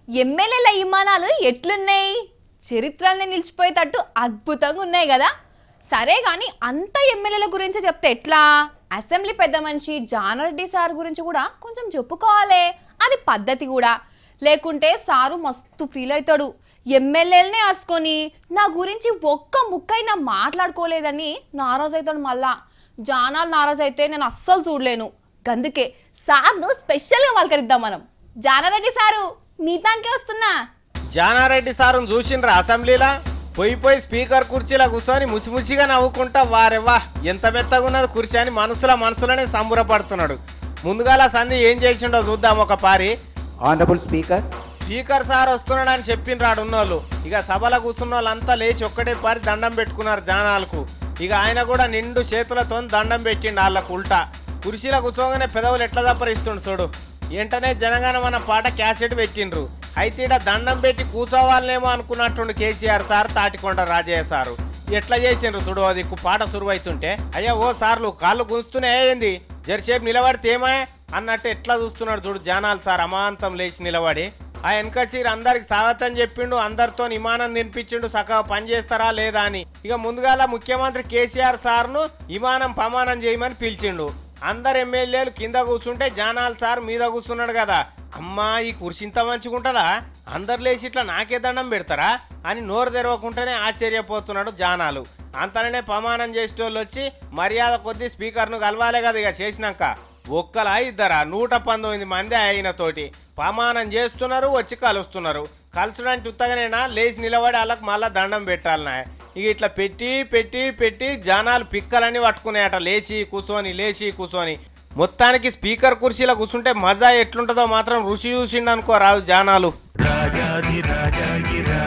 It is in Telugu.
ఎమ్మెల్యేల విమానాలు ఎట్లున్నాయి చరిత్రలో నిలిచిపోయేటట్టు అద్భుతంగా ఉన్నాయి కదా సరే కానీ అంత ఎమ్మెల్యేల గురించి చెప్తే ఎట్లా అసెంబ్లీ పెద్ద మనిషి జానారెడ్డి సార్ గురించి కూడా కొంచెం చెప్పుకోవాలి అది పద్ధతి కూడా లేకుంటే సారు మస్తు ఫీల్ అవుతాడు ఎమ్మెల్యేలనే అరుచుకొని నా గురించి ఒక్క ముక్కైనా మాట్లాడుకోలేదని నారాజ్ అవుతాడు మళ్ళా జానాలు నారాజ్ అయితే నేను అస్సలు చూడలేను గందుకే సార్ను స్పెషల్గా పలకరిద్దాం మనం జానారెడ్డి సారు మీతానికే వస్తున్నా జానారెడ్డి సారును చూసిండ్రా అసెంబ్లీలా పోయి పోయి స్పీకర్ కుర్చీలో కూర్చొని ముసిముసిగా నవ్వుకుంటా వారెవ్వా ఎంత మెత్తగా ఉన్నది కుర్చీ అని మనసులో మనసులోనే సంబరపడుతున్నాడు ముందుగాల సంధి ఏం చేసిండో చూద్దాం ఒక పారి Honorable Speaker, స్పీకర్ సార్ వస్తున్నాడని చెప్పిండ్రాడు ఉన్నోళ్ళు ఇక సభలో కూర్చున్న వాళ్ళంతా లేచి ఒక్కటే పారి దండం పెట్టుకున్నారు జానాలకు ఇక ఆయన కూడా నిండు చేతులతో దండం పెట్టిండు వాళ్ళకు ఉల్టా కుర్చీలో కూర్చోగానే పెదవులు ఎట్లా దప్పరిస్తుండు చూడు వెంటనే జనగణ మన పాట క్యాసెట్ పెట్టిండ్రు అయితే ఈడ దండం పెట్టి కూర్చోవాలనేమో అనుకున్నట్టుండు కేసీఆర్ సార్ తాటికొండ రాజయ్య సారు ఎట్లా చేసిండ్రు చూడు అది పాట సురువైతుంటే అయ్యా ఓ సార్లు కాళ్ళు గుంజుతూనే ఏంది జరసేపు నిలబడితే ఏమాయ్ అన్నట్టు ఎట్లా చూస్తున్నాడు చూడు జానాలు సార్ అమాంతం లేచి నిలబడి ఆ వెనక చీర అందరికి స్వాగతం చెప్పిండు అందరితో విమానం తినిపించిండు సగం పని చేస్తారా లేదా అని ఇక ముందుగాల ముఖ్యమంత్రి కేసీఆర్ సార్ను విమానం ప్రమాణం చేయమని పిలిచిండు అందరు ఎమ్మెల్యేలు కింద కూర్చుంటే జానాల్ సార్ మీద కూర్చున్నాడు కదా అమ్మా ఈ కుర్చీ ఇంత మంచిగుంటదా అందరు లేచి ఇట్లా నాకే దండం పెడతారా అని నోరు తెరవకుండానే ఆశ్చర్యపోతున్నాడు జానాలు అంతలోనే ప్రమాణం చేసేటోళ్ళు వచ్చి మర్యాద కొద్దీ స్పీకర్ను కలవాలే కదా ఇక చేసినాక ఒక్కలా ఇద్దరా నూట పంతొమ్మిది మంది అయిన తోటి ప్రమాణం చేస్తున్నారు వచ్చి కలుస్తున్నారు కలుసడానికి ఉత్తగానేనా లేచి నిలబడి వాళ్ళకి మళ్ళా దండం పెట్టాలనా ఇక ఇట్లా పెట్టి పెట్టి పెట్టి జనాలు పిక్కలన్నీ పట్టుకున్నాయట లేచి కూర్చొని లేచి కూర్చొని మొత్తానికి స్పీకర్ కుర్చీలో కూర్చుంటే మజా ఎట్లుంటుందో మాత్రం రుచి చూసిండు అనుకో రాదు జానాలు రాజాది రాజాగి